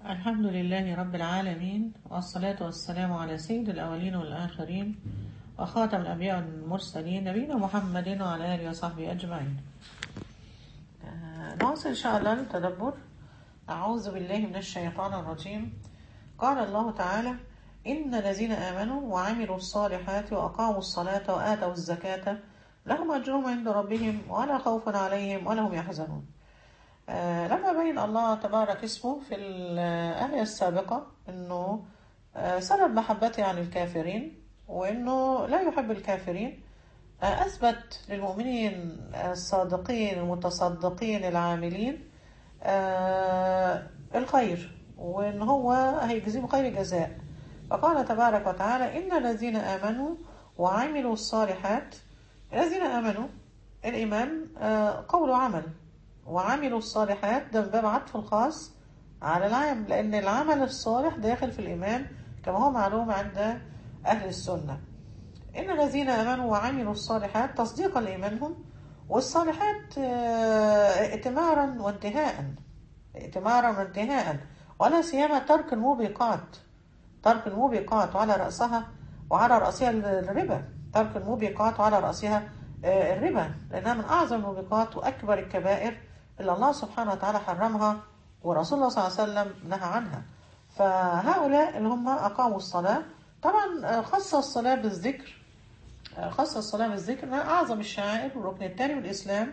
الحمد لله رب العالمين والصلاة والسلام على سيد الأولين والآخرين وخاتم الأنبياء والمرسلين نبينا محمد وعلى آله وصحبه أجمعين آه، نواصل إن شاء الله التدبر أعوذ بالله من الشيطان الرجيم قال الله تعالى إن الذين آمنوا وعملوا الصالحات وأقاموا الصلاة وآتوا الزكاة لهم أجرهم عند ربهم ولا خوف عليهم ولا هم يحزنون آه، لما بين الله تبارك اسمه في الآية السابقة أنه آه، سبب محبته عن الكافرين وأنه لا يحب الكافرين آه، أثبت للمؤمنين الصادقين المتصدقين العاملين آه، الخير وأن هو هيجزيهم خير جزاء فقال تبارك وتعالى إن الذين آمنوا وعملوا الصالحات الذين آمنوا الإيمان آه، قول وعمل وعملوا الصالحات ده من باب عطف الخاص على العام لأن العمل الصالح داخل في الإيمان كما هو معلوم عند أهل السنة إن الذين آمنوا وعملوا الصالحات تصديقا لإيمانهم والصالحات آه، ائتمارا وانتهاء ائتمارا وانتهاء ولا سيما ترك الموبقات ترك الموبقات وعلى رأسها وعلى رأسها الربا ترك الموبقات وعلى رأسها آه، الربا لأنها من أعظم الموبقات وأكبر الكبائر اللي الله سبحانه وتعالى حرمها ورسول الله صلى الله عليه وسلم نهى عنها فهؤلاء اللي هم أقاموا الصلاة طبعا آه، خص الصلاة بالذكر آه، خص الصلاة بالذكر إنها أعظم الشعائر والركن الثاني من الإسلام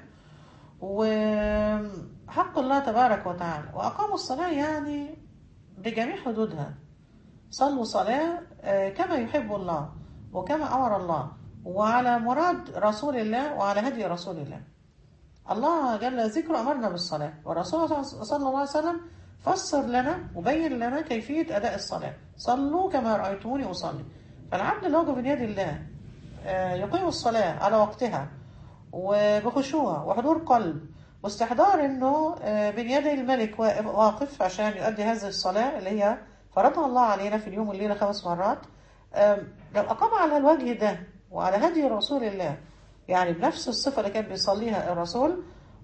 وحق الله تبارك وتعالى وأقاموا الصلاة يعني بجميع حدودها صلوا صلاة آه، كما يحب الله وكما أمر الله وعلى مراد رسول الله وعلى هدي رسول الله الله جل ذكره أمرنا بالصلاة والرسول صلى الله عليه وسلم فسر لنا وبين لنا كيفية أداء الصلاة صلوا كما رأيتموني أصلي فالعبد اللي هو بين يد الله آه، يقيم الصلاة على وقتها وبخشوع وحضور قلب واستحضار انه آه، بين يدي الملك واقف- واقف عشان يؤدي هذه الصلاة اللي هي فرضها الله علينا في اليوم والليلة خمس مرات آم، لو أقام على الوجه ده وعلى هدي رسول الله يعني بنفس الصفة اللي كان بيصليها الرسول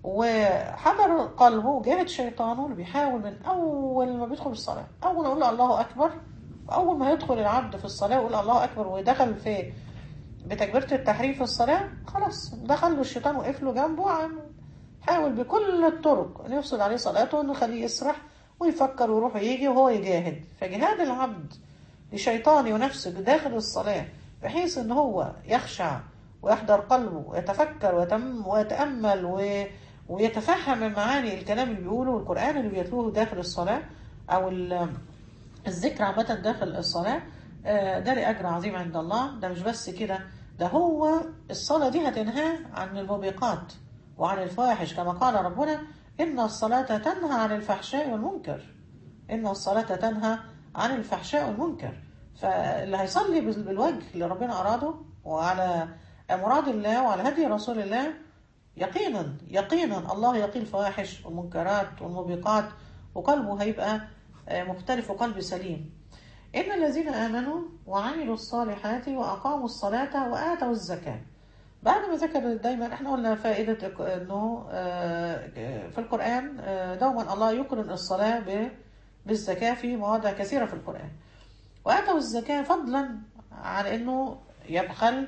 وحضر قلبه وجاهد شيطانه اللي بيحاول من أول ما بيدخل الصلاة أول ما يقول الله أكبر وأول ما يدخل العبد في الصلاة ويقول الله أكبر ودخل في بتكبيرة التحريم في الصلاة خلاص دخل له الشيطان وقف له جنبه عم حاول بكل الطرق أن يفسد عليه صلاته أنه يخليه يسرح ويفكر ويروح ويجي وهو يجاهد فجهاد العبد لشيطانه ونفسه داخل الصلاة بحيث أن هو يخشع ويحضر قلبه ويتفكر ويتم ويتأمل و... ويتفهم المعاني الكلام اللي بيقوله والقرآن اللي بيتلوه داخل الصلاة أو ال... الذكر عامة داخل الصلاة آه، ده ليه أجر عظيم عند الله ده مش بس كده ده هو الصلاة دي هتنهاه عن الموبقات وعن الفواحش كما قال ربنا إن الصلاة تنهى عن الفحشاء والمنكر إن الصلاة تنهى عن الفحشاء والمنكر فاللي هيصلي بال- بالوجه اللي ربنا أراده وعلى مراد الله وعلى هدي رسول الله يقينا يقينا الله يقي الفواحش والمنكرات والموبقات وقلبه هيبقى آه، مختلف وقلب سليم إن الذين آمنوا وعملوا الصالحات وأقاموا الصلاة وآتوا الزكاة بعد ما ذكر دايما احنا قلنا فائدة إك- انه آه، في القرآن آه، دوما الله يقرن الصلاة ب- بالزكاة في مواضع كثيرة في القرآن وآتوا الزكاة فضلا عن انه يبخل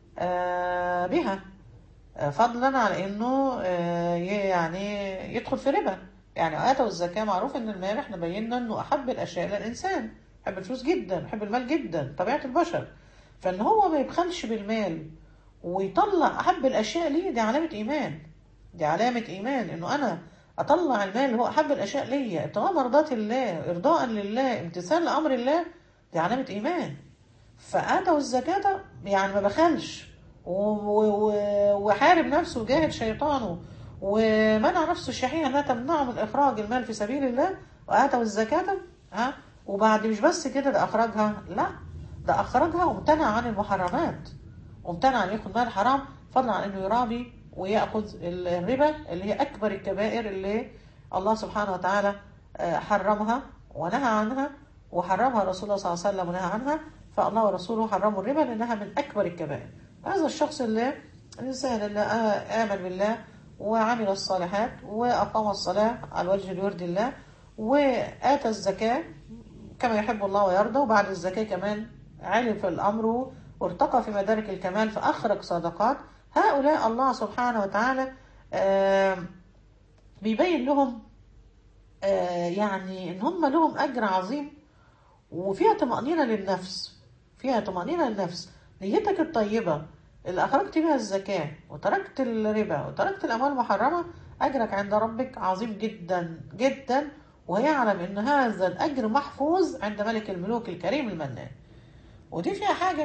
آه، بها آه، فضلا عن انه آه، ي- يعني يدخل في ربا يعني آتوا الزكاة معروف ان المال احنا بينا انه احب الاشياء للانسان يحب الفلوس جدا يحب المال جدا طبيعة البشر فان هو ما يبخلش بالمال ويطلع احب الاشياء ليه دي علامة ايمان دي علامة ايمان انه انا اطلع المال اللي هو احب الاشياء ليا ابتغاء مرضات الله ارضاء لله امتثال لامر الله دي علامة ايمان فآتوا الزكاة يعني ما بخلش و- و- و- وحارب نفسه وجاهد شيطانه ومنع نفسه الشحيحة انها تمنعه من اخراج المال في سبيل الله وآتوا الزكاة ها وبعد مش بس كده ده اخرجها لا ده اخرجها وامتنع عن المحرمات وامتنع ان ياخد مال حرام فضلا عن انه يرابي وياخذ الربا اللي هي اكبر الكبائر اللي الله سبحانه وتعالى آه، حرمها ونهى عنها وحرمها رسول الله صلى الله عليه وسلم ونهى عنها فالله ورسوله حرموا الربا لانها من اكبر الكبائر هذا الشخص اللي الانسان اللي آه، امن بالله وعمل الصالحات واقام الصلاه على وجه الورد الله وآتى الزكاة كما يحب الله ويرضى وبعد الزكاة كمان علم في الأمر وارتقى في مدارك الكمال فأخرج صدقات هؤلاء الله سبحانه وتعالى آه بيبين لهم آه يعني ان هم لهم اجر عظيم وفيها طمأنينة للنفس فيها طمأنينة للنفس نيتك الطيبة اللي أخرجت بها الزكاة وتركت الربا وتركت الأموال المحرمة أجرك عند ربك عظيم جدا جدا ويعلم أن هذا الأجر محفوظ عند ملك الملوك الكريم المنان ودي فيها حاجة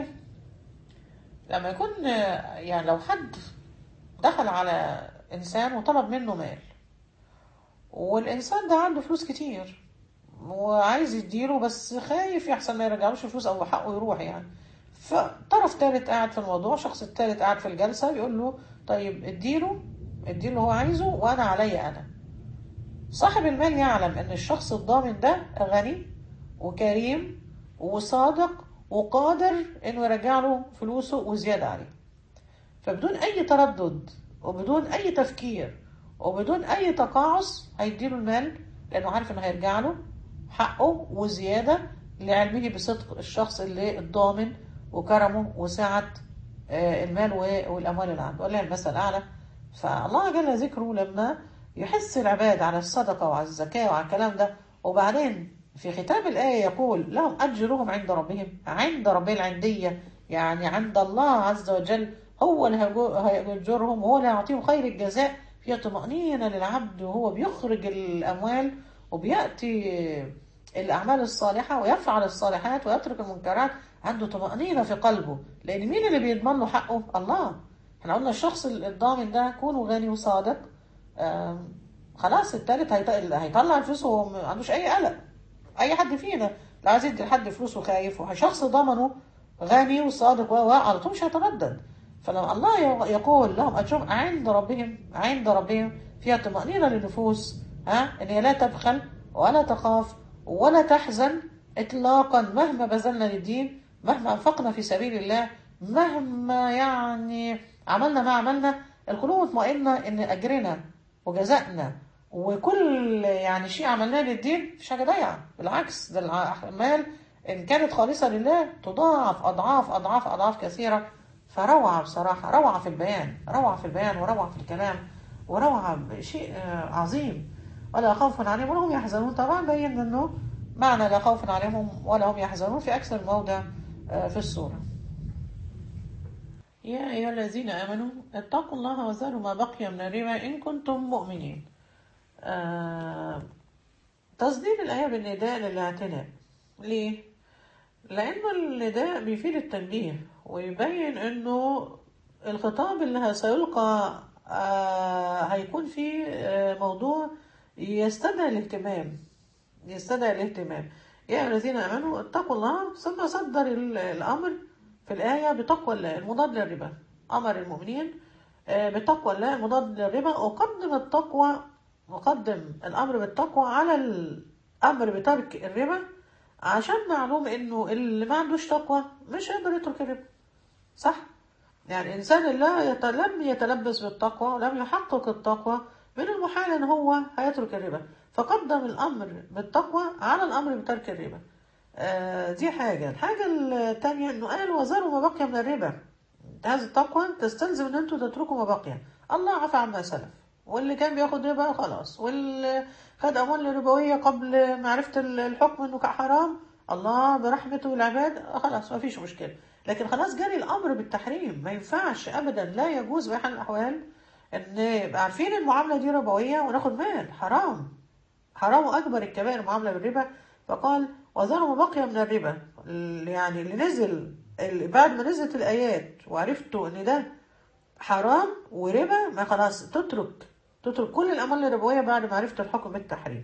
لما يكون يعني لو حد دخل على إنسان وطلب منه مال والإنسان ده عنده فلوس كتير وعايز يديله بس خايف يحصل ما يرجعلوش فلوس أو حقه يروح يعني فطرف تالت قاعد في الموضوع شخص التالت قاعد في الجلسة بيقول له طيب اديله اديله هو عايزه وأنا علي أنا صاحب المال يعلم ان الشخص الضامن ده غني وكريم وصادق وقادر انه يرجع له فلوسه وزيادة عليه فبدون اي تردد وبدون اي تفكير وبدون اي تقاعس هيديله المال لانه عارف انه هيرجع له حقه وزيادة لعلمه بصدق الشخص اللي الضامن وكرمه وسعة المال والاموال اللي عنده ولله المثل الاعلى فالله جل ذكره لما يحس العباد على الصدقة وعلى الزكاة وعلى الكلام ده وبعدين في ختام الآية يقول لهم أجرهم عند ربهم عند ربهم العندية يعني عند الله عز وجل هو اللي هيأجرهم وهو اللي هيعطيهم خير الجزاء فيها طمأنينة للعبد وهو بيخرج الأموال وبيأتي الأعمال الصالحة ويفعل الصالحات ويترك المنكرات عنده طمأنينة في قلبه لأن مين اللي بيضمن له حقه؟ الله احنا قلنا الشخص الضامن ده كونه غني وصادق خلاص التالت هيطلع الفلوس وهو ما عندوش اي قلق اي حد فينا لو عايز يدي لحد فلوس وخايف وشخص ضمنه غني وصادق و على طول مش هيتردد فلما الله يقول لهم اجرهم عند ربهم عند ربهم فيها طمأنينة للنفوس ها ان هي لا تبخل ولا تخاف ولا تحزن اطلاقا مهما بذلنا للدين مهما انفقنا في سبيل الله مهما يعني عملنا ما عملنا القلوب مطمئنة ان اجرنا وجزائنا وكل يعني شيء عملناه للدين مفيش حاجه ضايعه بالعكس ده الاعمال ان كانت خالصه لله تضاعف اضعاف اضعاف اضعاف كثيره فروعه بصراحه روعه في البيان روعه في البيان وروعه في الكلام وروعه شيء عظيم ولا خوف عليهم ولا هم يحزنون طبعا بين انه معنى لا خوف عليهم ولا هم يحزنون في اكثر موضع في السوره يا أيها الذين آمنوا اتقوا الله وذروا ما بقي من الربا إن كنتم مؤمنين آه تصدير الآية بالنداء للاعتناء ليه؟ لأنه النداء بيفيد التنبيه ويبين أنه الخطاب اللي سيلقى آه هيكون فيه آه موضوع يستدعي الاهتمام يستدعي الاهتمام يا أيها الذين آمنوا اتقوا الله ثم صدر الأمر في الآية بتقوى الله المضاد للربا أمر المؤمنين بتقوى الله المضاد للربا وقدم التقوى وقدم الأمر بالتقوى على الأمر بترك الربا عشان معلوم إنه اللي ما عندوش تقوى مش هيقدر يترك الربا صح؟ يعني الإنسان لا يت... لم يتلبس بالتقوى ولم يحقق التقوى من المحال إن هو هيترك الربا فقدم الأمر بالتقوى على الأمر بترك الربا آه دي حاجة الحاجة التانية انه قال وذروا ما بقي من الربا هذه التقوى تستلزم ان انتوا تتركوا ما بقي الله عفى عما سلف واللي كان بياخد ربا خلاص واللي خد اموال ربوية قبل معرفة الحكم انه حرام الله برحمته العباد خلاص ما فيش مشكلة لكن خلاص جاري الامر بالتحريم ما ينفعش ابدا لا يجوز بأي حال من الاحوال ان يبقى عارفين المعاملة دي ربوية وناخد مال حرام حرام واكبر الكبائر المعاملة بالربا فقال وذروا ما بقي من الربا يعني اللي نزل اللي بعد ما نزلت الآيات وعرفتوا إن ده حرام وربا ما خلاص تترك تترك كل الأموال الربوية بعد ما عرفت الحكم بالتحريم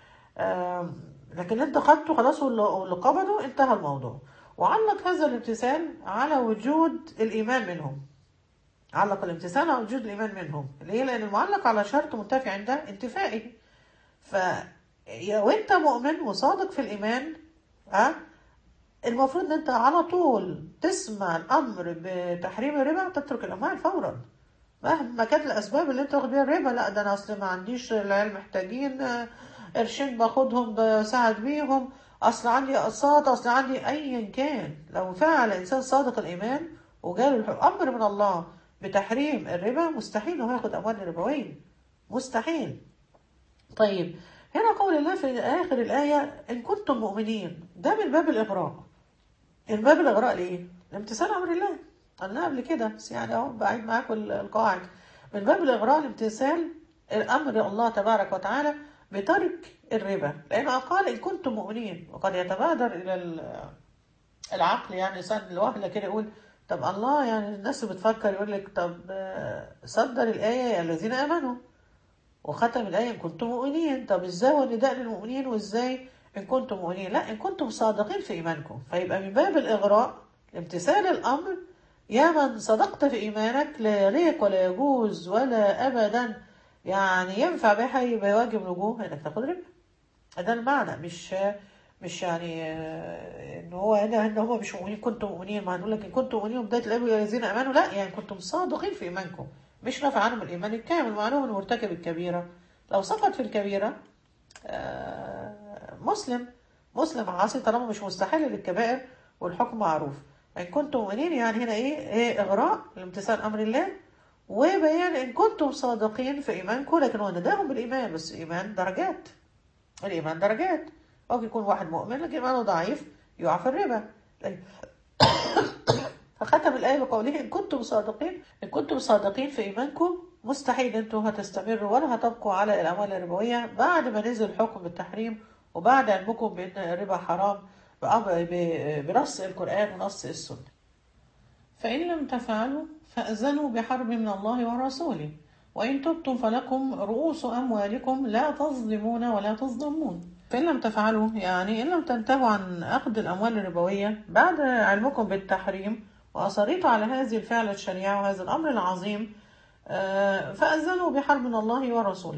لكن انت خدته خلاص واللي قبضه انتهى الموضوع وعلق هذا الامتثال على وجود الإيمان منهم علق الامتثال على وجود الإيمان منهم ليه؟ لأن المعلق على شرط منتفي عنده انتفائه ف وانت مؤمن وصادق في الإيمان ها المفروض ان انت على طول تسمع الامر بتحريم الربا تترك الاموال فورا مهما كانت الاسباب اللي انت واخد بيها الربا لا ده انا اصل ما عنديش العيال محتاجين قرشين باخدهم بساعد بيهم اصل عندي اقساط اصل عندي ايا كان لو فعل انسان صادق الايمان وجاله امر من الله بتحريم الربا مستحيل انه ياخد اموال ربويه مستحيل طيب هنا قول الله في اخر الايه ان كنتم مؤمنين ده من باب الاغراء من باب الاغراء ليه الامتثال امر الله قلنا قبل كده بس يعني اهو بعيد معاكم القواعد من باب الاغراء الامتثال الامر الله تبارك وتعالى بترك الربا لانه قال ان كنتم مؤمنين وقد يتبادر الى العقل يعني انسان الوهله كده يقول طب الله يعني الناس بتفكر يقول لك طب صدر الايه يا الذين امنوا وختم الايه ان كنتم مؤمنين طب ازاي والنداء للمؤمنين وازاي ان كنتم مؤمنين لا ان كنتم صادقين في ايمانكم فيبقى من باب الاغراء امتثال الامر يا من صدقت في ايمانك لا يليق ولا يجوز ولا ابدا يعني ينفع بها يبقى واجب الوجوه انك تاخد ربا ده المعنى مش مش يعني ان هو هنا ان هم مش مؤمنين كنتم مؤمنين ما هنقول لك ان كنتم مؤمنين بدايه الايه يا الذين امنوا لا يعني كنتم صادقين في ايمانكم مش نافع عنهم الايمان الكامل معلوم انه مرتكب الكبيره لو سقط في الكبيره مسلم مسلم عاصي طالما مش مستحل للكبائر والحكم معروف ان كنتم مؤمنين يعني هنا ايه ايه اغراء لامتثال امر الله وبيان ان كنتم صادقين في ايمانكم لكن هو نداهم بالايمان بس ايمان درجات الايمان درجات ممكن يكون واحد مؤمن لكن ايمانه ضعيف يقع في الربا فختم الآية بقوله إن كنتم صادقين إن كنتم صادقين في إيمانكم مستحيل أنتم هتستمروا ولا هتبقوا على الأموال الربوية بعد ما نزل حكم بالتحريم وبعد علمكم بأن الربا حرام بنص القرآن ونص السنة فإن لم تفعلوا فأذنوا بحرب من الله ورسوله وإن تبتم فلكم رؤوس أموالكم لا تظلمون ولا تظلمون فإن لم تفعلوا يعني إن لم تنتهوا عن أخذ الأموال الربوية بعد علمكم بالتحريم وأصريتوا على هذه الفعل الشنيعة وهذا الأمر العظيم فأذنوا بحرب من الله ورسوله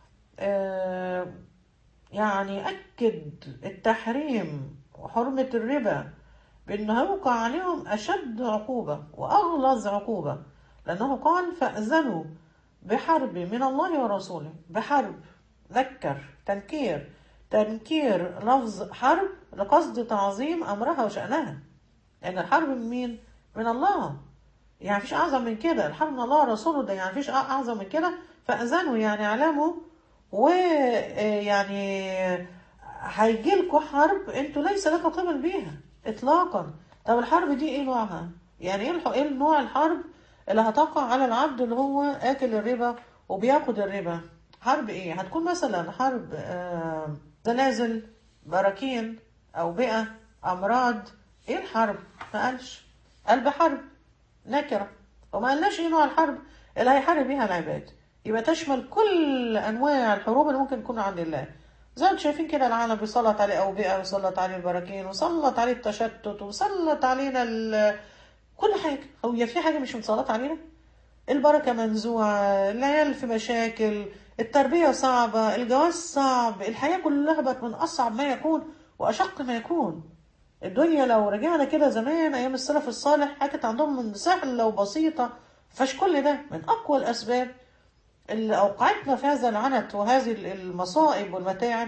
يعني أكد التحريم وحرمة الربا بأنه يوقع عليهم أشد عقوبة وأغلظ عقوبة لأنه قال فأذنوا بحرب من الله ورسوله بحرب ذكر تنكير تنكير لفظ حرب لقصد تعظيم أمرها وشأنها لأن الحرب من مين؟ من الله يعني مفيش أعظم من كده الحرب من الله ورسوله ده يعني مفيش أعظم من كده فأذنوا يعني اعلموا ويعني هيجيلكوا حرب انتوا ليس لك قبل بيها اطلاقا طب الحرب دي ايه نوعها يعني ايه ايه نوع الحرب اللي هتقع على العبد اللي هو اكل الربا وبياخد الربا حرب ايه هتكون مثلا حرب آه زلازل براكين اوبئه امراض ايه الحرب ما قالش قال بحرب نكره وما قالناش ايه نوع الحرب اللي هيحارب بيها العباد يبقى تشمل كل انواع الحروب اللي ممكن تكون عند الله زي ما انتم شايفين كده العالم بيسلط عليه اوبئه ويسلط عليه البراكين وسلط عليه التشتت وسلط علينا كل حاجه هو في حاجه مش متسلط علينا البركه منزوعه العيال في مشاكل التربيه صعبه الجواز صعب الحياه كلها بقت من اصعب ما يكون واشق ما يكون الدنيا لو رجعنا كده زمان ايام السلف الصالح حاجه عندهم من سهله وبسيطه فاش كل ده من اقوى الاسباب اللي اوقعتنا في هذا العنت وهذه المصائب والمتاعب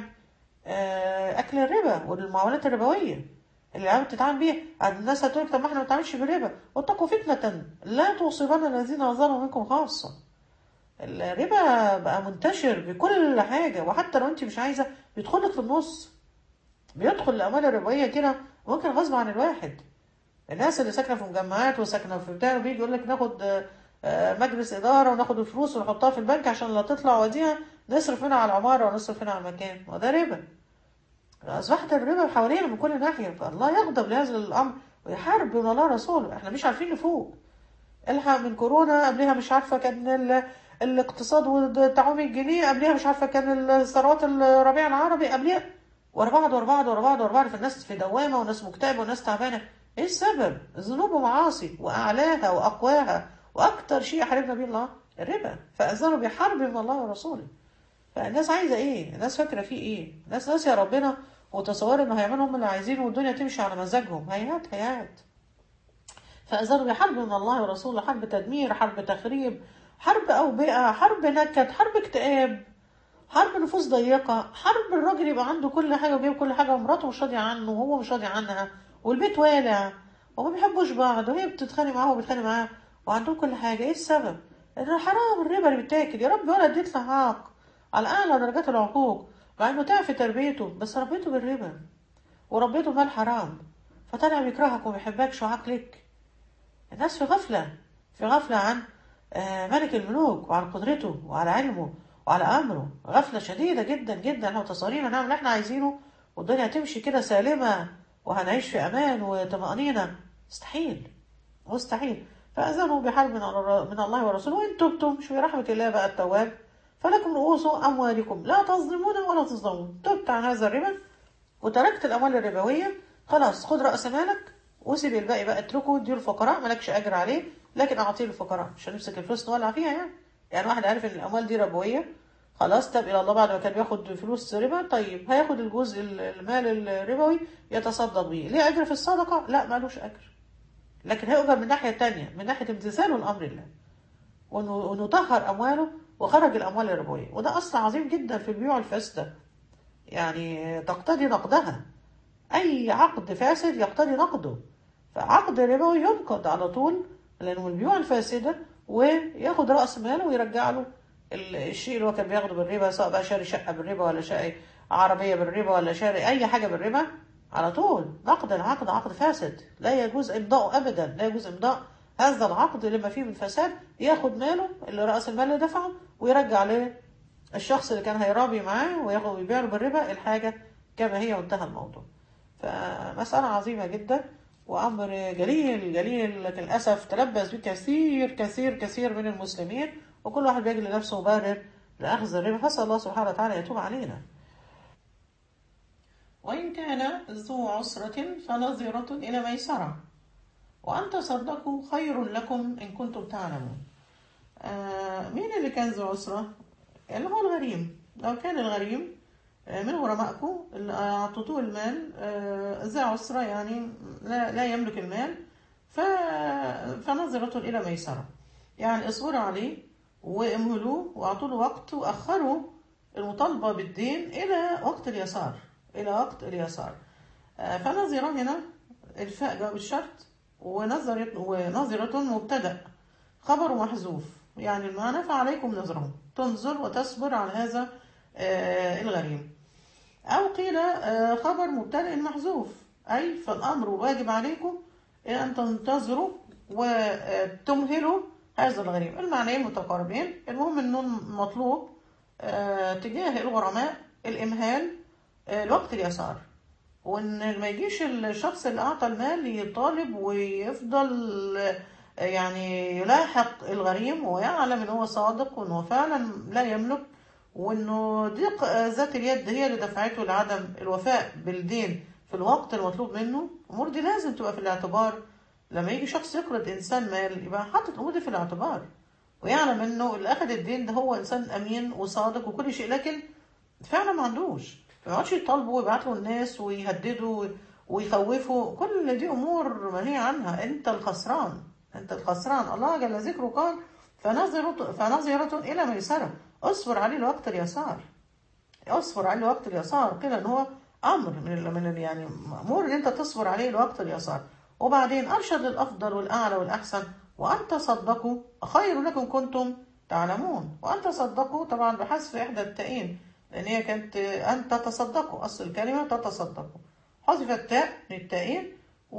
اكل الربا والمعاملات الربويه اللي عم تتعامل بيها الناس هتقول طب ما احنا ما بنتعاملش بالربا واتقوا فتنه لا تصيبن الذين ظلموا منكم خاصه الربا بقى منتشر بكل حاجه وحتى لو انت مش عايزه بيدخلك في النص بيدخل الاموال الربويه كده ممكن غصب عن الواحد الناس اللي ساكنه في مجمعات وساكنه في بتاع بيجي يقول لك ناخد مجلس إدارة وناخد الفلوس ونحطها في البنك عشان لا تطلع وديها نصرف منها على العمارة ونصرف منها على المكان وده ربا أصبحت الربا حوالينا من كل ناحية فالله يغضب لهذا الأمر ويحارب من الله رسوله احنا مش عارفين لفوق الحق من كورونا قبلها مش عارفة كان الاقتصاد والتعويم الجنيه قبلها مش عارفة كان الثروات الربيع العربي قبلها ورا بعض ورا بعض ورا بعض ورا بعض فالناس في دوامة وناس مكتئبة وناس تعبانة ايه السبب؟ ذنوب ومعاصي وأعلاها وأقواها واكتر شيء حاربنا بيه الله الربا فاذنوا بحرب من الله ورسوله فالناس عايزه ايه الناس فاكره فيه ايه الناس ناسيه ربنا وتصور انه هيعملوا هم اللي عايزينه والدنيا تمشي على مزاجهم هيهات هيهات فاذنوا بحرب من الله ورسوله حرب تدمير حرب تخريب حرب اوبئه حرب نكد حرب اكتئاب حرب نفوس ضيقة حرب الراجل يبقى عنده كل حاجة وجايب كل حاجة ومراته مش راضية عنه وهو مش راضي عنها والبيت والع وما بيحبوش بعض وهي بتتخانق معاه وهو بيتخانق معاه وعندهم كل حاجة ايه السبب؟ ان حرام الربا اللي بيتاكل يا رب ولد يطلع عاق على اعلى درجات العقوق مع انه تعب في تربيته بس ربيته بالربا وربيته مال حرام فطلع بيكرهك وما بيحبكش وعقلك الناس في غفلة في غفلة عن آه، ملك الملوك وعن قدرته وعلى علمه وعلى أمره غفلة شديدة جدا جدا احنا متصورين هنعمل اللي احنا عايزينه والدنيا هتمشي كده سالمة وهنعيش في أمان وطمأنينة مستحيل مستحيل فأذنوا بحرب من الر- من الله ورسوله وإن تبتم مش في رحمة الله بقى التواب فلكم رؤوس أموالكم لا تظلمون ولا تظلمون تبت عن هذا الربا وتركت الأموال الربوية خلاص خد رأس مالك وسيب الباقي بقى اتركه وديه الفقراء مالكش أجر عليه لكن أعطيه للفقراء مش هنمسك الفلوس نولع فيها يعني يعني واحد عارف إن الأموال دي ربوية خلاص تاب إلى الله بعد ما كان بياخد فلوس ربا طيب هياخد الجزء ال- المال الربوي يتصدق بيه ليه أجر في الصدقة؟ لا مالوش أجر لكن هيؤجر من ناحية تانية من ناحية امتثاله لأمر الله وإنه وإنه طهر أمواله وخرج الأموال الربوية وده أصل عظيم جدا في البيوع الفاسدة يعني تقتضي نقدها أي عقد فاسد يقتضي نقده فعقد ربوي ينقض على طول لأنه من البيوع الفاسدة وياخد رأس ماله ويرجع له ال- الشيء اللي هو كان بياخده بالربا سواء بقى شاري شقة بالربا ولا شاري عربية بالربا ولا شاري أي حاجة بالربا على طول نقد العقد عقد فاسد لا يجوز إمضاؤه أبدا لا يجوز إمضاء هذا العقد لما فيه من فساد ياخد ماله اللي رأس المال اللي دفعه ويرجع له الشخص اللي كان هيرابي معاه وياخد ويبيع له بالربا الحاجة كما هي وانتهى الموضوع فمسألة عظيمة جدا وأمر جليل جليل لكن للأسف تلبس به كثير كثير كثير من المسلمين وكل واحد بيجد لنفسه مبرر لأخذ الربا فأسأل الله سبحانه وتعالى يتوب علينا وإن كان ذو عسرة فنظرة إلى ميسرة وأن تصدقوا خير لكم إن كنتم تعلمون آه مين اللي كان ذو عسرة؟ اللي هو الغريم لو كان الغريم آه، من غرمائكم اللي أعطيتوه المال آه، ذا عسرة يعني لا, لا يملك المال ف... فنظرة إلى ميسرة يعني اصبروا عليه وامهلوه واعطوا له وقت واخروا المطالبة بالدين إلى وقت اليسار إلى وقت اليسار آه، فنظرة هنا الفاء جواب الشرط ونظرة ونظرة مبتدأ خبر محذوف يعني المعنى فعليكم نظره تنظر وتصبر على هذا آه، الغريم أو قيل آه، خبر مبتدأ محذوف أي فالأمر واجب عليكم أن تنتظروا وتمهلوا هذا الغريم المعنيين متقاربين المهم أنه مطلوب آه، تجاه الغرماء الإمهال آه، الوقت اليسار وان ما يجيش الشخص اللي اعطى المال يطالب ويفضل آه، يعني يلاحق الغريم ويعلم ان هو صادق وانه فعلا لا يملك وانه ضيق آه، ذات اليد هي اللي دفعته لعدم الوفاء بالدين في الوقت المطلوب منه الامور دي لازم تبقى في الاعتبار لما يجي شخص يقرض انسان مال يبقى حاطط الامور دي في الاعتبار ويعلم انه اللي اخذ الدين ده هو انسان امين وصادق وكل شيء لكن فعلا ما عندوش ما يقعدش يطالبوا ويبعتوا الناس ويهددوا ويخوفوا كل دي امور منهي عنها انت الخسران انت الخسران الله جل ذكره قال فنظرة فنظرة الى ميسرة اصبر عليه الوقت اليسار اصبر عليه الوقت اليسار كده ان هو امر من ال من ال يعني مامور ان انت تصبر عليه الوقت اليسار وبعدين ارشد للافضل والاعلى والاحسن وان تصدقوا خير لكم كنتم تعلمون وان تصدقوا طبعا بحذف احدى التائين لان هي كانت ان تتصدقوا اصل الكلمه تتصدقوا حذف التاء من التائين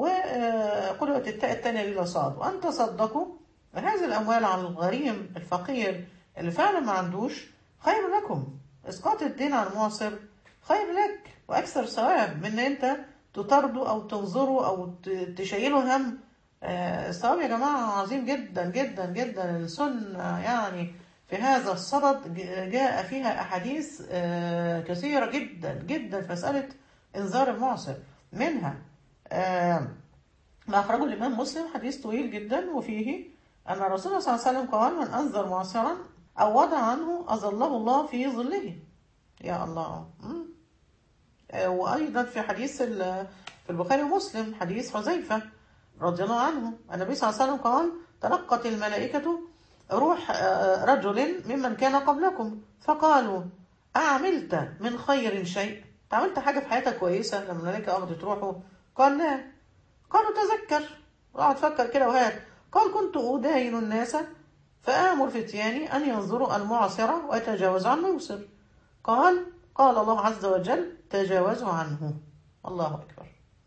وقلبت التاء الثانيه الى صاد وان تصدقوا هذه الاموال على الغريم الفقير اللي فعلا ما عندوش خير لكم اسقاط الدين على المعسر خير لك واكثر ثواب من ان انت تطرده او تنظره او ت- تشيله هم آه، الثواب يا جماعه عظيم جدا جدا جدا السنه يعني في هذا الصدد ج- جاء فيها احاديث آه، كثيره جدا جدا في مساله انذار المعسر منها آه، ما أخرجه الإمام مسلم حديث طويل جدا وفيه أن الرسول صلى الله عليه وسلم قال من أنذر معسرا أو وضع عنه أظله الله في ظله يا الله مم. آه، وأيضا في حديث ال- في البخاري ومسلم حديث حذيفة رضي الله عنه النبي صلى الله عليه وسلم قال تلقت الملائكة روح آه، رجل ممن كان قبلكم فقالوا أعملت من خير شيء عملت حاجة في حياتك كويسة لما الملائكة أمرت تروحوا قال لا قالوا تذكر اقعد فكر كده وهات قال كنت أداين الناس فآمر فتياني أن ينظروا المعصرة ويتجاوزوا عن المبصر قال قال الله عز وجل تجاوزوا عنه الله أكبر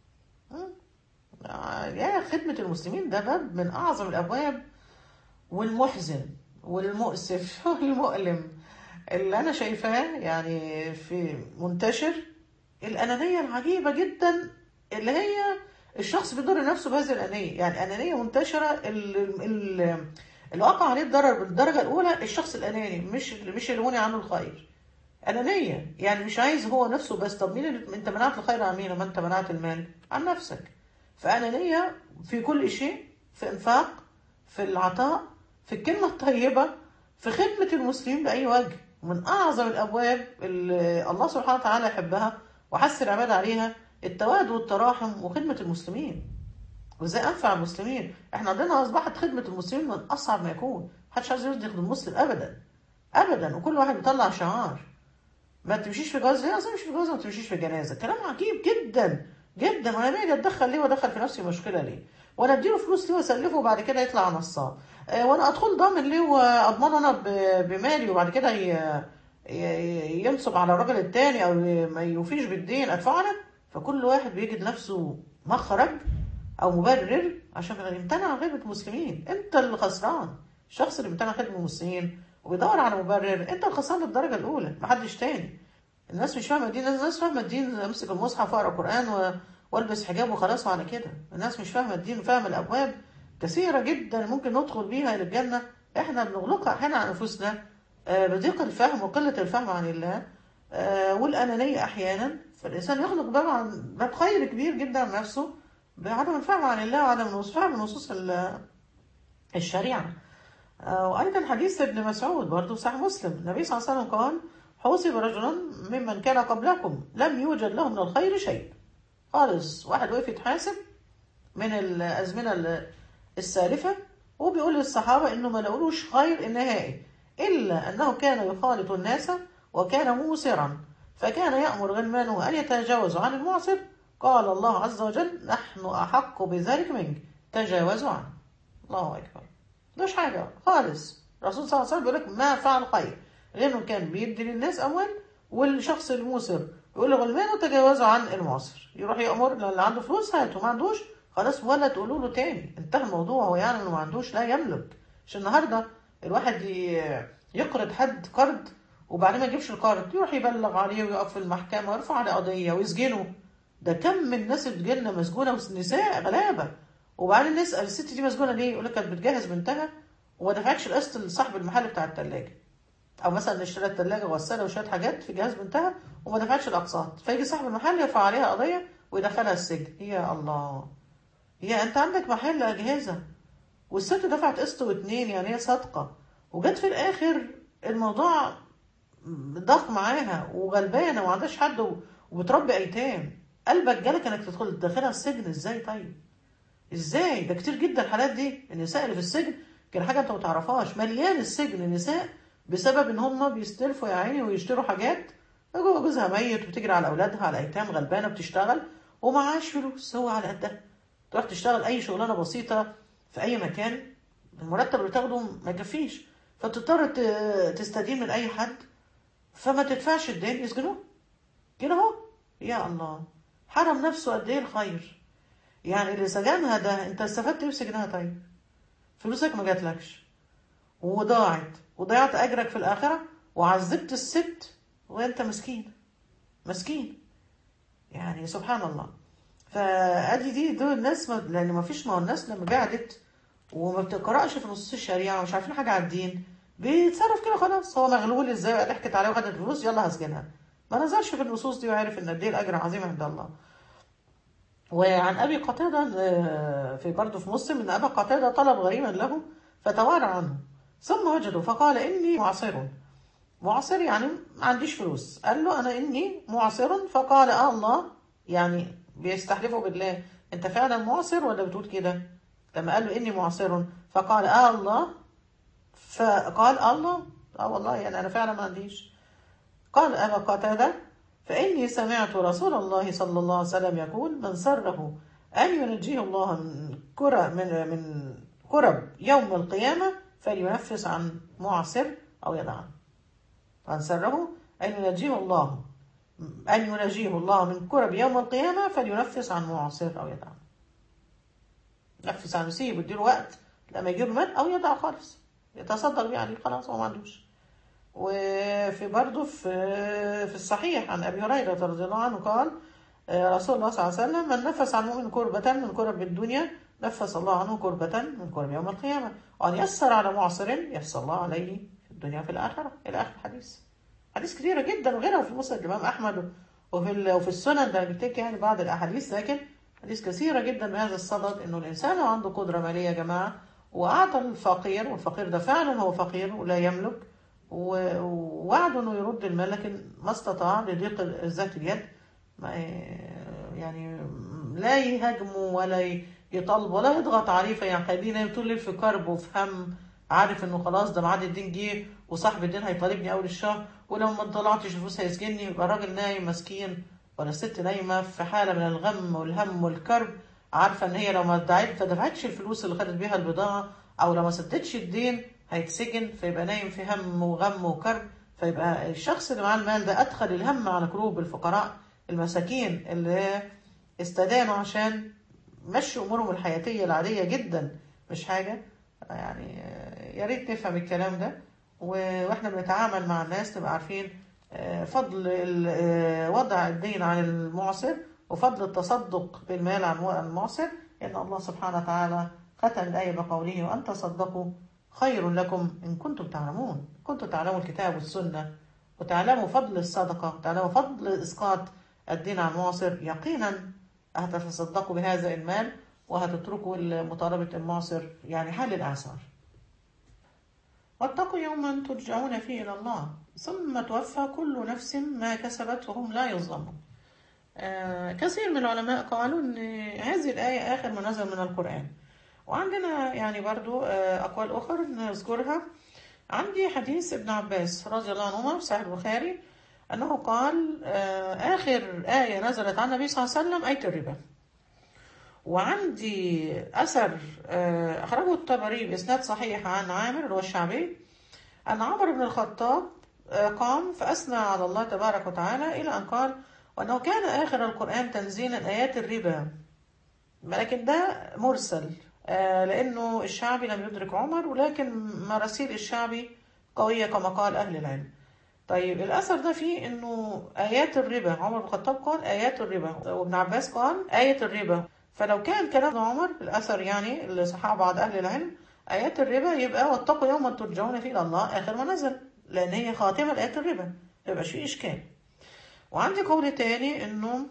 يا خدمة المسلمين ده باب من أعظم الأبواب والمحزن والمؤسف والمؤلم اللي أنا شايفاه يعني في منتشر الأنانية العجيبة جدا اللي هي الشخص بيضر نفسه بهذه الأنانية يعني أنانية منتشرة اللي وقع عليه الضرر بالدرجة الأولى الشخص الأناني مش مش اللي منع عنه الخير أنانية يعني مش عايز هو نفسه بس طب مين اللي انت منعت الخير عن مين ما انت منعت المال عن نفسك فأنانية في كل شيء في إنفاق في العطاء في الكلمة الطيبة في خدمة المسلمين بأي وجه من أعظم الأبواب اللي الله سبحانه وتعالى يحبها وحث العباد عليها التواد والتراحم وخدمة المسلمين وازاي أنفع المسلمين احنا عندنا أصبحت خدمة المسلمين من أصعب ما يكون محدش عايز يرضي يخدم المسلم أبدا أبدا وكل واحد بيطلع شعار ما تمشيش في جواز ليه اصلا مش في جواز ما تمشيش في جنازه كلام عجيب جدا جدا وانا باجي اتدخل ليه وادخل في نفسي مشكله ليه وانا اديله فلوس ليه واسلفه وبعد كده يطلع نصاب أه وانا ادخل ضامن ليه واضمنه انا بمالي وبعد كده ينصب على الراجل التاني او ما يوفيش بالدين ادفعه انا فكل واحد بيجد نفسه مخرج او مبرر عشان يمتنع عن خدمه المسلمين انت اللي خسران الشخص اللي بيمتنع خدمه المسلمين وبيدور على مبرر انت الخسران للدرجه الاولى محدش تاني الناس مش فاهمه الدين الناس فاهمه الدين امسك المصحف واقرا قران و... والبس حجاب وخلاص وعلى كده الناس مش فاهمه الدين فاهمه الابواب كثيره جدا ممكن ندخل بيها الى الجنه احنا بنغلقها احيانا على انفسنا آه بضيق الفهم وقله الفهم عن الله آه والانانيه احيانا فالانسان يخلق باب عن باب خير كبير جدا عن نفسه بعدم الفهم عن الله وعدم فهم نصوص الشريعه آه وايضا حديث ابن مسعود برضه صحيح مسلم النبي صلى الله عليه وسلم قال حوسب رجل ممن كان قبلكم لم يوجد له من الخير شيء خالص واحد وقف يتحاسب من الأزمنة السالفة وبيقول للصحابة إنه ما لقولوش خير النهائي إلا أنه كان يخالط الناس وكان موسرا فكان يأمر غلمانه أن يتجاوزوا عن المعسر قال الله عز وجل نحن أحق بذلك منك تجاوزوا عنه الله أكبر مش حاجة خالص الرسول صلى الله عليه وسلم بيقول لك ما فعل خير غيره كان بيدي للناس أموال والشخص الموسر يقول لغلمانه تجاوزوا عن المعسر يروح يأمر اللي عنده فلوس هاته ما عندوش خلاص ولا تقولوا له تاني انتهى الموضوع هو يعني انه ما عندوش لا يملك مش النهارده الواحد يقرض حد قرض وبعدين ما يجيبش القرض يروح يبلغ عليه ويقف في المحكمه ويرفع عليه قضيه ويسجنه ده كم من الناس اللي بتجيلنا مسجونه ونساء غلابه وبعدين نسال الست دي مسجونه ليه؟ يقول لك كانت بتجهز بنتها وما دفعتش القسط لصاحب المحل بتاع الثلاجه او مثلا اشترت ثلاجه وغساله وشويه حاجات في جهاز بنتها وما دفعتش الاقساط فيجي صاحب المحل يرفع عليها قضيه ويدخلها السجن يا الله يا انت عندك محل اجهزه والست دفعت قسط واتنين يعني هي صادقه وجت في الاخر الموضوع ضاق معاها وغلبانه وما عندهاش حد وبتربي ايتام قلبك جالك انك تدخل تدخلها السجن ازاي طيب ازاي ده كتير جدا الحالات دي النساء اللي في السجن كان حاجه انت ما تعرفهاش مليان السجن النساء بسبب ان هم بيستلفوا يا عيني ويشتروا حاجات جوه جوزها ميت وبتجري على اولادها على ايتام غلبانه بتشتغل ومعاش فلوس هو على قدها تروح تشتغل اي شغلانه بسيطه في اي مكان المرتب اللي بتاخده ما يكفيش فتضطر تستدين من اي حد فما تدفعش الدين يسجنوه كده اهو يا الله حرم نفسه قد ايه الخير يعني اللي سجنها ده انت استفدت ايه بسجنها طيب فلوسك ما جاتلكش وضاعت وضيعت اجرك في الاخره وعذبت الست وانت مسكين مسكين يعني سبحان الله فادي دي دول الناس ما لان ما فيش ما هو الناس لما بعدت وما بتقراش في نصوص الشريعه ومش عارفين حاجه عن الدين بيتصرف كده خلاص هو مغلول ازاي بقى ضحكت عليه وخدت الفلوس يلا هسجنها ما نزلش في النصوص دي وعرف ان قد ايه الاجر عظيم عند الله وعن ابي قتاده في برضه في مسلم ان ابا قتاده طلب غريما له فتوارى عنه ثم وجده فقال اني معصر معصر يعني ما عنديش فلوس قال له انا اني معصر فقال اه الله يعني بيستحلفوا بالله انت فعلا معصر ولا بتقول كده لما قال له اني معصر فقال اه الله فقال آه الله اه والله يعني انا فعلا ما عنديش قال أبا قتادة فإني سمعت رسول الله صلى الله عليه وسلم يقول من سره أن ينجيه الله من كرب من من كرب يوم القيامة فلينفس عن معسر أو يدع عنه. من سره أن ينجيه الله أن ينجيه الله من كرب يوم القيامة فلينفس عن معسر أو يدع عنه. نفس عن يسيب يديله وقت لما يجيب مات أو يدع خالص يتصدق بيه عليه خلاص هو ما عندوش وفي برضه في في الصحيح عن ابي هريره رضي الله عنه قال آه، رسول الله صلى الله عليه وسلم من نفس عن مؤمن كربة من كرب الدنيا نفس الله عنه كربة من كرب يوم القيامة وأن يسر على معسر يسر الله عليه في الدنيا وفي الآخرة إلى آخر الحديث حديث كثيرة جدا وغيرها في مسند الإمام أحمد وفي ال- وفي السنن ده بتحكي يعني بعض الأحاديث لكن حديث كثيرة جدا بهذا الصدد إنه الإنسان لو عنده قدرة مالية يا جماعة وأعطى الفقير والفقير ده فعلا هو فقير ولا يملك و- ووعده إنه يرد المال لكن ما استطاع لضيق ذات اليد ما يعني لا يهاجمه ولا يطالبه ولا يضغط عليه فيخليه طول الليل في كرب وفي هم عارف انه خلاص ده ميعاد الدين جه وصاحب الدين هيطالبني اول الشهر ولو ما طلعتش الفلوس هيسجنني يبقى الراجل نايم مسكين ولا الست نايمه في حاله من الغم والهم والكرب عارفه ان هي لو ما ادعت ما دفعتش الفلوس اللي خدت بيها البضاعه او لو ما سددش الدين هيتسجن فيبقى نايم في هم وغم وكرب فيبقى الشخص اللي معاه المال ده ادخل الهم على قلوب الفقراء المساكين اللي استدانوا عشان مشوا امورهم الحياتيه العاديه جدا مش حاجه يعني آه، يا ريت نفهم الكلام ده و- واحنا بنتعامل مع الناس نبقى عارفين آه، فضل ال- آه، وضع الدين عن المعسر وفضل التصدق بالمال عن المعسر ان الله سبحانه وتعالى ختم الايه بقوله وان تصدقوا خير لكم ان كنتم تعلمون كنتم تعلموا الكتاب والسنه وتعلموا فضل الصدقه وتعلموا فضل اسقاط الدين عن المعسر يقينا هتتصدقوا بهذا المال وهتتركوا مطالبة المعسر يعني حال الأعسار واتقوا يوما ترجعون فيه إلى الله ثم توفى كل نفس ما كسبت وهم لا يظلمون آه كثير من العلماء قالوا أن هذه الآية آخر ما نزل من القرآن وعندنا يعني برضو آه أقوال أخرى نذكرها عندي حديث ابن عباس رضي الله عنهما في صحيح البخاري أنه قال آه آخر آية نزلت عن النبي صلى الله عليه وسلم آية الربا وعندي أثر آه، أخرجه الطبري بإسناد صحيح عن عامر اللي هو الشعبي أن عمر بن الخطاب آه، قام فأثنى على الله تبارك وتعالى إلى أن قال وأنه كان آخر القرآن تنزيلا آيات الربا لكن ده مرسل آه، لأنه الشعبي لم يدرك عمر ولكن مراسيل الشعبي قوية كما قال أهل العلم طيب الأثر ده فيه إنه آيات الربا عمر بن الخطاب قال آيات الربا وابن عباس قال آية الربا فلو كان كلام عمر الأثر يعني اللي صححه بعض أهل العلم آيات الربا يبقى واتقوا يوما ترجعون فيه إلى الله آخر ما نزل لأن هي خاتمة لآيات الربا ما يبقاش فيه إشكال وعندي قول تاني إنه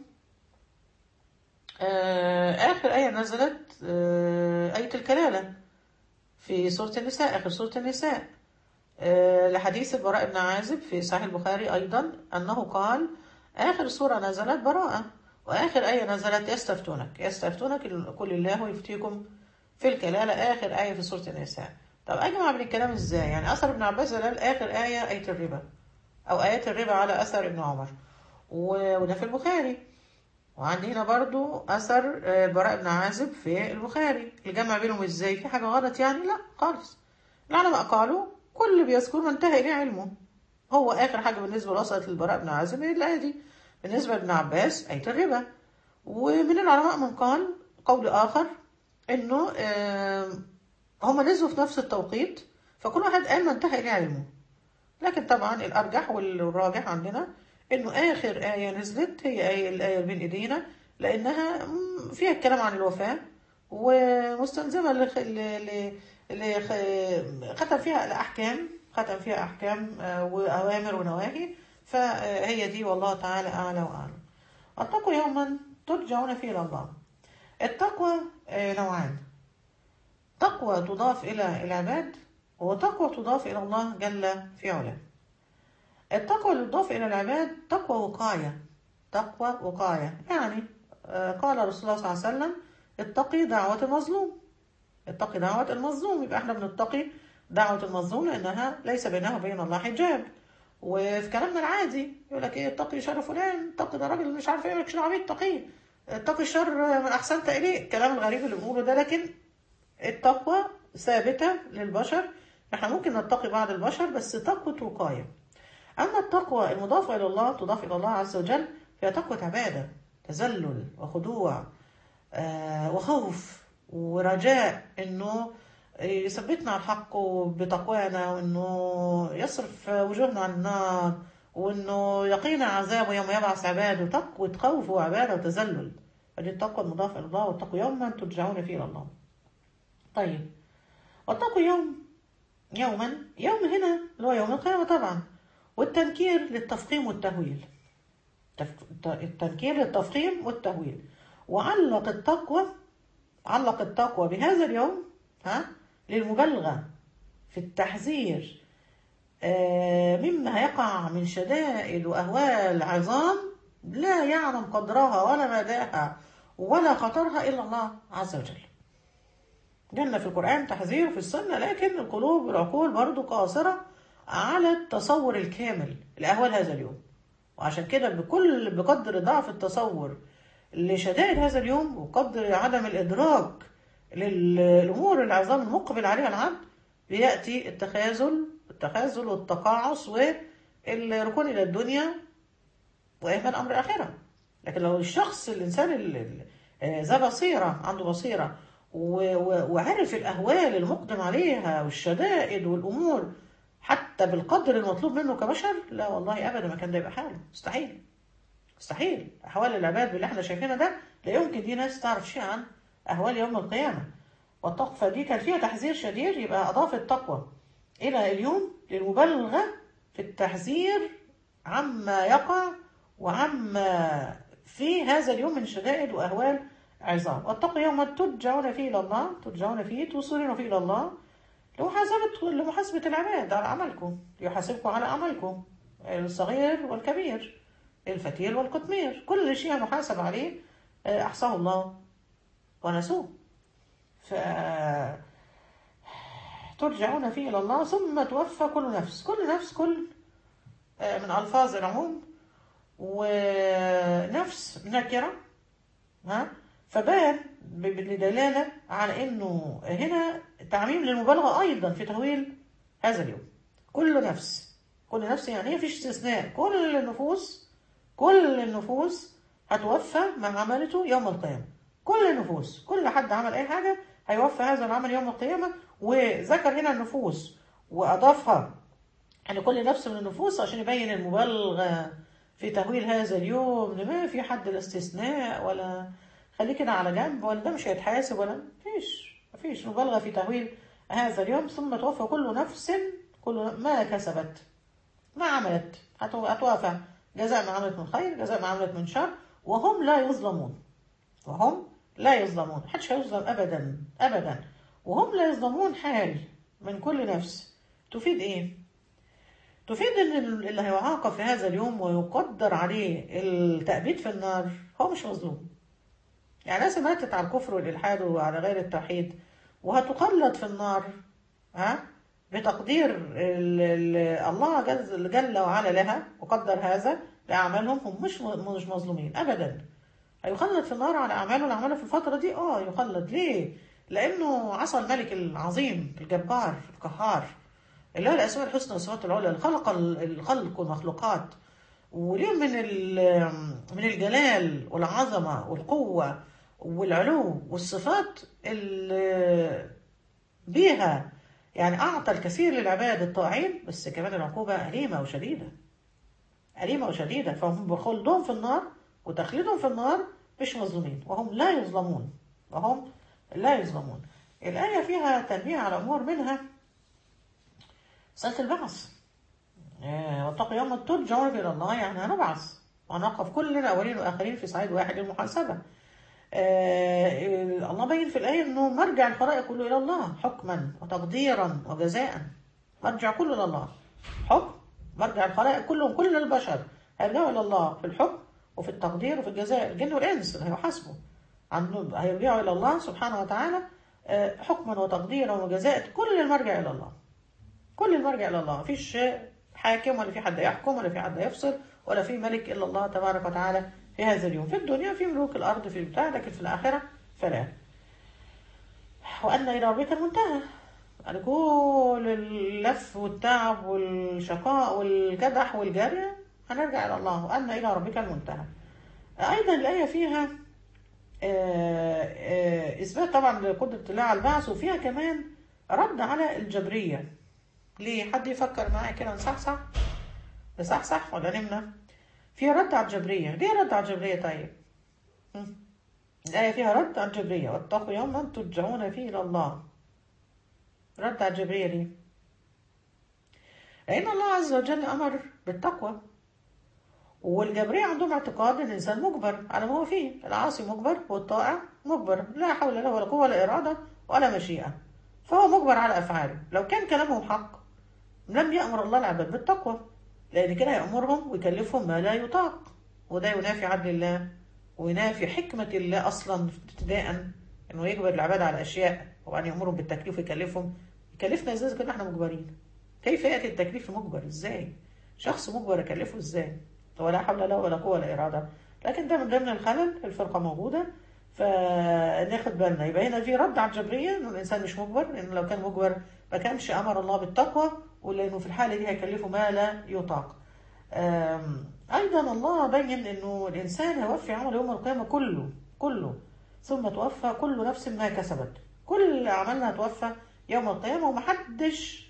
آه آخر آية نزلت آه آية الكلالة في سورة النساء آخر سورة النساء آه لحديث البراء بن عازب في صحيح البخاري أيضا أنه قال آخر سورة نزلت براءة وآخر آية نزلت يستفتونك يستفتونك قل الله يفتيكم في الكلالة آخر آية في سورة النساء طب أجمع بين الكلام إزاي يعني أثر ابن عباس قال آخر آية آية الربا أو آيات الربا على أثر ابن عمر و- وده في البخاري وعندي هنا برضو أثر آه، البراء بن عازب في البخاري الجمع بينهم إزاي في حاجة غلط يعني لا خالص العلماء قالوا كل بيذكر ما انتهى إليه علمه هو آخر حاجة بالنسبة لوصلت للبراء بن عازب هي الآية دي بالنسبة لابن عباس آية الربا ومن العلماء من قال قول آخر إنه آه، هما نزلوا في نفس التوقيت فكل واحد قال ما انتهى إليه علمه لكن طبعا الأرجح والراجح عندنا إنه آخر آية نزلت هي آية الآية اللي بين إيدينا لأنها مم، فيها الكلام عن الوفاة ومستلزمة لخ- ل- ل- لخ- ختم فيها الأحكام ختم فيها أحكام آه، وأوامر ونواهي فهي دي والله تعالى أعلى وأعلم اتقوا يوما ترجعون فيه إلى الله التقوى آه، نوعان تقوى تضاف إلى العباد وتقوى تضاف إلى الله جل في علاه التقوى اللي تضاف إلى العباد تقوى وقاية تقوى وقاية يعني آه، قال رسول الله صلى الله عليه وسلم اتقي دعوة المظلوم اتقي دعوة المظلوم يبقى احنا بنتقي دعوة المظلوم لأنها ليس بينها وبين الله حجاب وفي كلامنا العادي يقول لك ايه اتقي شر فلان اتقي ده راجل مش عارف ايه مالكش دعوه بيه اتقيه اتقي الشر من احسنت اليه الكلام الغريب اللي بنقوله ده لكن التقوى ثابته للبشر احنا ممكن نتقي بعض البشر بس تقوى وقايه اما التقوى المضافه الى الله تضاف الى الله عز وجل فهي تقوى عباده تذلل وخضوع آه وخوف ورجاء انه يثبتنا على الحق بتقوانا وانه يصرف وجوهنا عن النار وانه يقينا عذابه يوم يبعث عباده تقوى خوف وعباده وتذلل فدي التقوى المضافه الى الله واتقوا يوما ترجعون فيه الى الله. طيب واتقوا يوم يوما يوم هنا اللي هو يوم القيامه طبعا والتنكير للتفخيم والتهويل. التنكير للتفخيم والتهويل وعلق التقوى علق التقوى بهذا اليوم ها للمبالغة في التحذير مما يقع من شدائد وأهوال عظام لا يعلم قدرها ولا مداها ولا خطرها إلا الله عز وجل جالنا في القرآن تحذير في السنة لكن القلوب والعقول برضو قاصرة على التصور الكامل لأهوال هذا اليوم وعشان كده بكل بقدر ضعف التصور لشدائد هذا اليوم وقدر عدم الإدراك للأمور العظام المقبل عليها العبد بيأتي التخاذل التخاذل والتقاعس والركون إلى الدنيا وإهمال أمر الآخرة لكن لو الشخص الإنسان اللي ذا بصيرة عنده بصيرة وعرف الأهوال المقدم عليها والشدائد والأمور حتى بالقدر المطلوب منه كبشر لا والله أبدا ما كان ده يبقى حاله مستحيل مستحيل أحوال العباد باللي احنا شايفينها ده لا يمكن دي ناس تعرف شيء عن أهوال يوم القيامة والتقوى فدي كان فيها تحذير شديد يبقى أضاف التقوى إلى اليوم للمبالغة في التحذير عما يقع وعما في هذا اليوم من شدائد وأهوال عظام واتقوا يوما ترجعون فيه إلى الله ترجعون فيه توصلون فيه إلى الله لمحاسبة لمحاسبة العباد على عملكم يحاسبكم على عملكم الصغير والكبير الفتيل والقطمير كل شيء محاسب عليه أحصاه الله ونسوه ف ترجعون فيه إلى الله ثم توفى كل نفس كل نفس كل من ألفاظ العموم ونفس نكرة ها فبان بدلالة على أنه هنا تعميم للمبالغة أيضا في تهويل هذا اليوم كل نفس كل نفس يعني فيش استثناء كل النفوس كل النفوس هتوفى ما عملته يوم القيامة كل النفوس كل حد عمل أي حاجة هيوفى هذا العمل يوم القيامة وذكر هنا النفوس وأضافها يعني كل نفس من النفوس عشان يبين المبالغة في تهويل هذا اليوم ما في حد الاستثناء ولا خليه كده على جنب ولا ده مش هيتحاسب ولا مفيش مفيش مبالغة في تهويل هذا اليوم ثم توفى كل نفس كل ما كسبت ما عملت هتوافى جزاء ما عملت من خير جزاء ما عملت من شر وهم لا يظلمون وهم لا يظلمون محدش هيظلم ابدا ابدا وهم لا يظلمون حال من كل نفس تفيد ايه تفيد ان اللي هيعاقب في هذا اليوم ويقدر عليه التأبيد في النار هو مش مظلوم يعني ناس ماتت على الكفر والإلحاد وعلى غير التوحيد وهتقلد في النار ها بتقدير ال ال الله جل, جل وعلا لها وقدر هذا لأعمالهم هم مش مش مظلومين أبدا هيخلد في النار على أعماله اللي عملها في الفترة دي اه يخلد ليه؟ لأنه عصى الملك العظيم الجبار القهار اللي هو الأسماء الحسنى والصفات العلى اللي خلق الخلق والمخلوقات وليهم من من الجلال والعظمة والقوة والعلو والصفات اللي بيها يعني أعطى الكثير للعباد الطاعين بس كمان العقوبة أليمة وشديدة أليمة وشديدة فهم بخلدهم في النار وتخليدهم في النار مش مظلومين وهم لا يظلمون وهم لا يظلمون الآية فيها تنبيه على أمور منها سنة البعث واتقوا يوم ترجعون إلى الله يعني هنبعث ونقف كلنا أولين وآخرين في صعيد واحد للمحاسبة آه الله بين في الآية أنه مرجع الخلائق كله إلى الله حكما وتقديرا وجزاء مرجع كله إلى الله حكم مرجع الخلائق كلهم كل البشر هيرجعوا إلى الله في الحكم وفي التقدير وفي الجزاء الجن والإنس اللي هيحاسبوا هيرجعوا إلى الله سبحانه وتعالى حكما وتقديرا وجزاء كل المرجع إلى الله كل المرجع إلى الله مفيش حاكم ولا في حد يحكم ولا في حد يفصل ولا في ملك إلا الله تبارك وتعالى في هذا اليوم في الدنيا في ملوك الأرض في بتاع لكن في الآخرة فلا وأن إلى ربك المنتهى يعني كل اللف والتعب والشقاء والكدح والجري هنرجع إلى الله وأن إلى ربك المنتهى أيضا الآية فيها آه، آه، إثبات طبعا لقدرة الله على البعث وفيها كمان رد على الجبرية ليه حد يفكر معايا كده نصحصح نصحصح ولا نمنا فيها رد على الجبرية ليه رد على الجبرية طيب هم؟ الآية فيها رد على الجبرية واتقوا يوما ترجعون فيه إلى الله رد على الجبرية ليه لأن الله عز وجل أمر بالتقوى والجبرية عندهم اعتقاد ان الانسان مجبر على ما هو فيه العاصي مجبر والطائع مجبر لا حول له ولا قوه ولا اراده ولا مشيئه فهو مجبر على افعاله لو كان كلامهم حق لم يامر الله العباد بالتقوى لان كده يامرهم ويكلفهم ما لا يطاق وده ينافي عدل الله وينافي حكمه الله اصلا ابتداء انه يجبر العباد على اشياء وان يامرهم بالتكليف ويكلفهم يكلفنا ازاي إذا كنا احنا مجبرين كيف ياتي التكليف لمجبر ازاي شخص مجبر اكلفه ازاي ولا حول له ولا قوة ولا إرادة لكن ده من ضمن الخلل الفرقة موجودة فناخد بالنا يبقى هنا في رد على الجبرية إنه الإنسان مش مجبر إنه لو كان مجبر ما كانش أمر الله بالتقوى ولأنه في الحالة دي هيكلفه ما لا يطاق أم، أيضا الله بين إنه الإنسان هيوفي عمل يوم القيامة كله كله ثم توفى كل نفس ما كسبت كل أعمالنا هتوفى يوم القيامة ومحدش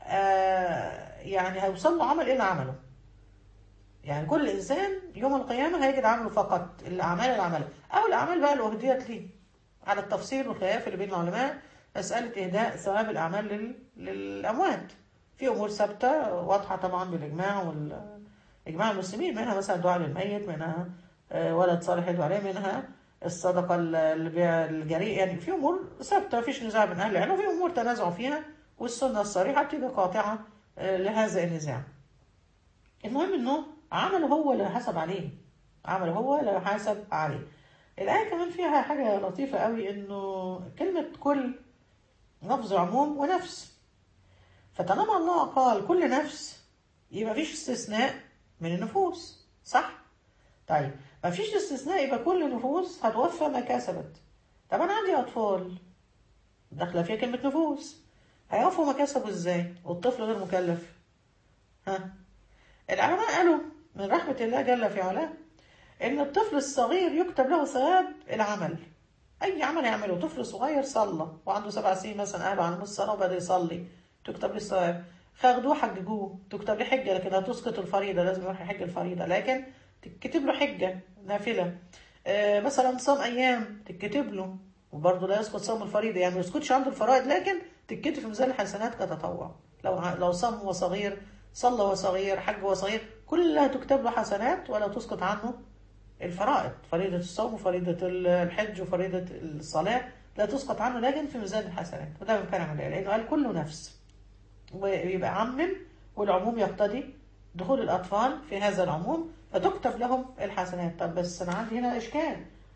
آه، يعني هيوصل له عمل إلا عمله يعني كل انسان يوم القيامه هيجد عمله فقط الاعمال اللي عملها او الاعمال بقى اللي اهديت ليه على التفصيل والخلاف اللي بين العلماء مساله اهداء ثواب الاعمال لل... للاموات في امور ثابته واضحه طبعا بالاجماع والاجماع المسلمين منها مثلا دعاء للميت منها آه، ولد صالح يدعو عليه منها الصدقه ال- الب- الجريء يعني في امور ثابته مفيش نزاع بين اهل العلم وفي امور تنازعوا فيها والسنه الصريحه بتبقى قاطعه آه، لهذا النزاع المهم انه عمله هو اللي حسب عليه عمله هو اللي حاسب عليه الآية كمان فيها حاجة لطيفة قوي انه كلمة كل لفظ عموم ونفس فطالما الله قال كل نفس يبقى مفيش استثناء من النفوس صح؟ طيب مفيش استثناء يبقى كل نفوس هتوفى ما كسبت طب انا عندي اطفال داخله فيها كلمة نفوس هيوفوا ما كسبوا ازاي؟ والطفل غير مكلف ها العلماء قالوا من رحمة الله جل في علاه إن الطفل الصغير يكتب له ثواب العمل أي عمل يعمله طفل صغير صلى وعنده سبع سنين مثلا أهله عن نص سنة وبدأ يصلي تكتب له الثواب فاخدوه حججوه تكتب له حجة لكن هتسقط الفريضة لازم يروح يحج الفريضة لكن تكتب له حجة نافلة آه مثلا صام أيام تكتب له وبرضه لا يسقط صوم الفريضة يعني ما يسقطش عنده الفرائض لكن تتكتب في ميزان الحسنات كتطوع لو لو صام وهو صغير صلى وهو صغير حج وهو صغير كلها تكتب له حسنات ولا تسقط عنه الفرائض فريضة الصوم وفريضة الحج وفريضة الصلاة لا تسقط عنه لكن في ميزان الحسنات وده من كلام الله لأنه قال كل نفس ويبقى عمم والعموم يقتضي دخول الأطفال في هذا العموم فتكتب لهم الحسنات طب بس أنا عندي هنا إشكال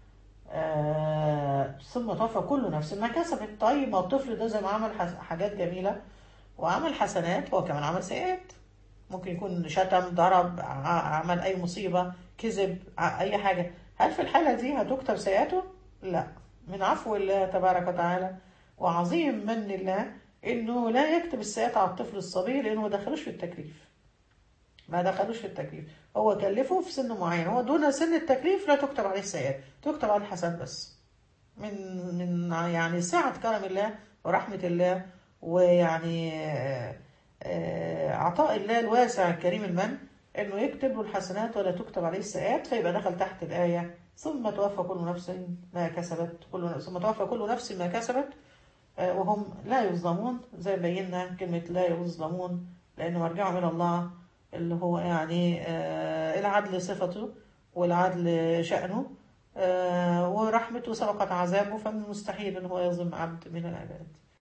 آه ثم توفى كل نفس ما كسبت طيب ما الطفل ده زي ما عمل حس- حاجات جميلة وعمل حسنات هو كمان عمل سيئات ممكن يكون شتم ضرب ع- عمل أي مصيبة كذب ع- أي حاجة هل في الحالة دي هتكتب سيئاته؟ لا من عفو الله تبارك وتعالى وعظيم من الله إنه لا يكتب السيئات على الطفل الصغير لأنه ما دخلوش في التكليف ما دخلوش في التكليف هو كلفه في سن معين هو دون سن التكليف لا تكتب عليه السيئات تكتب عليه الحسنات بس من من يعني سعة كرم الله ورحمة الله ويعني آه، آه، عطاء الله الواسع الكريم المن انه يكتب له الحسنات ولا تكتب عليه السيئات فيبقى دخل تحت الآية ثم توفى كل نفس ما كسبت كل ثم توفى كل نفس ما كسبت آه، وهم لا يظلمون زي ما بينا كلمة لا يظلمون لأنه مرجعهم إلى الله اللي هو يعني آه، العدل صفته والعدل شأنه آه، ورحمته سبقت عذابه فمن المستحيل ان هو يظلم عبد من العباد